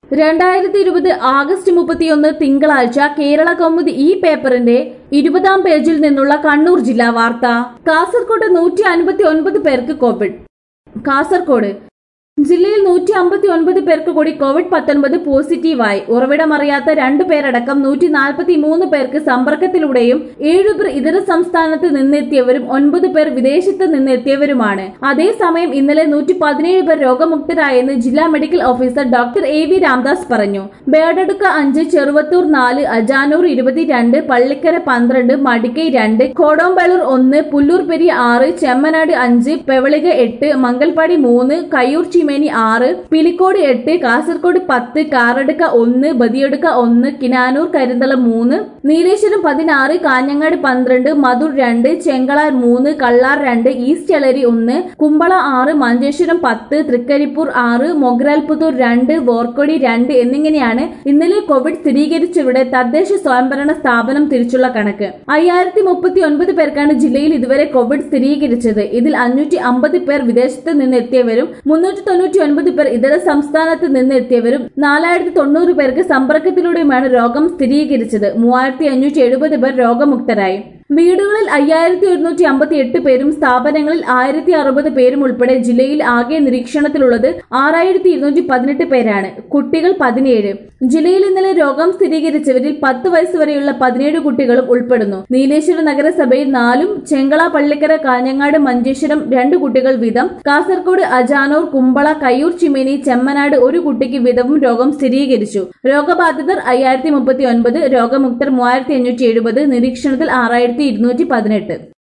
രണ്ടായിരത്തി ഇരുപത് ആഗസ്റ്റ് മുപ്പത്തിയൊന്ന് തിങ്കളാഴ്ച കേരള കൗമുദി ഈ പേപ്പറിന്റെ ഇരുപതാം പേജിൽ നിന്നുള്ള കണ്ണൂർ ജില്ലാ വാർത്ത കാസർകോട് നൂറ്റി അൻപത്തി ഒൻപത് പേർക്ക് കോവിഡ് കാസർകോട് ജില്ലയിൽ നൂറ്റി അമ്പത്തി ഒൻപത് പേർക്ക് കൂടി കോവിഡ് പത്തൊൻപത് പോസിറ്റീവായി ഉറവിടമറിയാത്ത രണ്ടു പേരടക്കം നൂറ്റി നാൽപ്പത്തി മൂന്ന് പേർക്ക് സമ്പർക്കത്തിലൂടെയും ഏഴുപേർ ഇതര സംസ്ഥാനത്ത് നിന്നെത്തിയവരും ഒൻപത് പേർ വിദേശത്ത് നിന്നെത്തിയവരുമാണ് അതേസമയം ഇന്നലെ നൂറ്റി പതിനേഴ് പേർ രോഗമുക്തരായെന്ന് ജില്ലാ medical officer doctor A V Ramdas പറഞ്ഞു ബേഡടുക്ക അഞ്ച് ചെറുവത്തൂർ നാല് അജാനൂർ ഇരുപത്തിരണ്ട് പള്ളിക്കര പന്ത്രണ്ട് മടിക്കൈ രണ്ട് കോടോമ്പളൂർ ഒന്ന് പുല്ലൂർ പെരിയ ആറ് ചെമ്മനാട് അഞ്ച് പെവളിക എട്ട് മംഗൽപാടി മൂന്ന് കയ്യൂർ ചിമേനി ആറ് പിലിക്കോട് എട്ട് കാസർഗോഡ് പത്ത് കാറടുക്ക ഒന്ന് ബദിയടുക്ക ഒന്ന് കിനാനൂർ കരിന്തളം മൂന്ന് നീലേശ്വരം പതിനാറ് കാഞ്ഞങ്ങാട് പന്ത്രണ്ട് മധുർ രണ്ട് ചെങ്കളാർ മൂന്ന് കള്ളാർ രണ്ട് ഈസ്റ്റ് എളരി ഒന്ന് കുമ്പള ആറ് മഞ്ചേശ്വരം പത്ത് തൃക്കരിപ്പൂർ ആറ് മൊഗ്രാൽപുത്തൂർ രണ്ട് വോർക്കൊടി രണ്ട് എന്നിങ്ങനെയാണ് ഇന്നലെ കോവിഡ് സ്ഥിരീകരിച്ചവരുടെ തദ്ദേശ സ്വയംഭരണ സ്ഥാപനം തിരിച്ചുള്ള കണക്ക് അയ്യായിരത്തി മുപ്പത്തി ഒൻപത് പേർക്കാണ് ജില്ലയിൽ ഇതുവരെ കോവിഡ് സ്ഥിരീകരിച്ചത് ഇതിൽ അഞ്ഞൂറ്റി അമ്പത് പേർ വിദേശത്ത് നിന്ന് എത്തിയവരും മുന്നൂറ്റി തൊണ്ണൂറ്റി ഒൻപത് പേർ ഇതര സംസ്ഥാനത്ത് നിന്ന് എത്തിയവരും നാലായിരത്തി തൊണ്ണൂറ് പേർക്ക് സമ്പർക്കത്തിലൂടെയുമാണ് രോഗം സ്ഥിരീകരിച്ചത് മൂവായിരത്തി അഞ്ഞൂറ്റി എഴുപത് പേർ രോഗമുക്തരായി വീടുകളിൽ അയ്യായിരത്തി ഒരുന്നൂറ്റി അമ്പത്തി എട്ട് പേരും സ്ഥാപനങ്ങളിൽ ആയിരത്തി അറുപത് പേരും ഉൾപ്പെടെ ജില്ലയിൽ ആകെ നിരീക്ഷണത്തിലുള്ളത് ആറായിരത്തി ഇരുന്നൂറ്റി പതിനെട്ട് പേരാണ് കുട്ടികൾ പതിനേഴ് ജില്ലയിൽ ഇന്നലെ രോഗം സ്ഥിരീകരിച്ചവരിൽ പത്ത് വയസ്സ് വരെയുള്ള പതിനേഴ് കുട്ടികളും ഉൾപ്പെടുന്നു നീലേശ്വരം നഗരസഭയിൽ നാലും ചെങ്കള പള്ളിക്കര കാഞ്ഞങ്ങാട് മഞ്ചേശ്വരം രണ്ട് കുട്ടികൾ വീതം കാസർഗോഡ് അജാനൂർ കുമ്പള കയ്യൂർ ചിമേനി ചെമ്മനാട് ഒരു കുട്ടിക്ക് വീതവും രോഗം സ്ഥിരീകരിച്ചു രോഗബാധിതർ അയ്യായിരത്തി മുപ്പത്തി ഒൻപത് രോഗമുക്തർ മൂവായിരത്തി അഞ്ഞൂറ്റി എഴുപത് നിരീക്ഷണത്തിൽ ആറായിരത്തി ഇരുന്നൂറ്റി പതിനെട്ട്